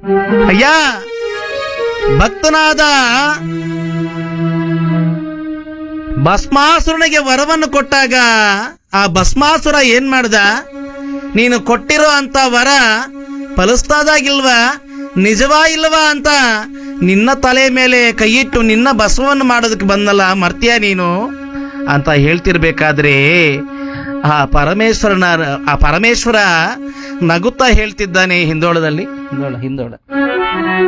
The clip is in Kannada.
ಅಯ್ಯ ಭಕ್ತನಾದ ಭಸ್ಮಾಸುರನಿಗೆ ವರವನ್ನು ಕೊಟ್ಟಾಗ ಆ ಭಸ್ಮಾಸುರ ಏನ್ ಮಾಡ್ದ ನೀನು ಕೊಟ್ಟಿರೋ ಅಂತ ವರ ಫಲಿಸ್ತಾದಾಗಿಲ್ವಾ ನಿಜವಾ ಇಲ್ವಾ ಅಂತ ನಿನ್ನ ತಲೆ ಮೇಲೆ ಕೈಯಿಟ್ಟು ನಿನ್ನ ಭಸ್ಮವನ್ನು ಮಾಡೋದಕ್ಕೆ ಬಂದಲ್ಲ ಮರ್ತ್ಯ ನೀನು ಅಂತ ಹೇಳ್ತಿರ್ಬೇಕಾದ್ರೆ ಆ ಪರಮೇಶ್ವರನ ಆ ಪರಮೇಶ್ವರ ನಗುತ್ತಾ ಹೇಳ್ತಿದ್ದಾನೆ ಹಿಂದೋಳದಲ್ಲಿ ಹಿಂದೋಳ ಹಿಂದೋಳ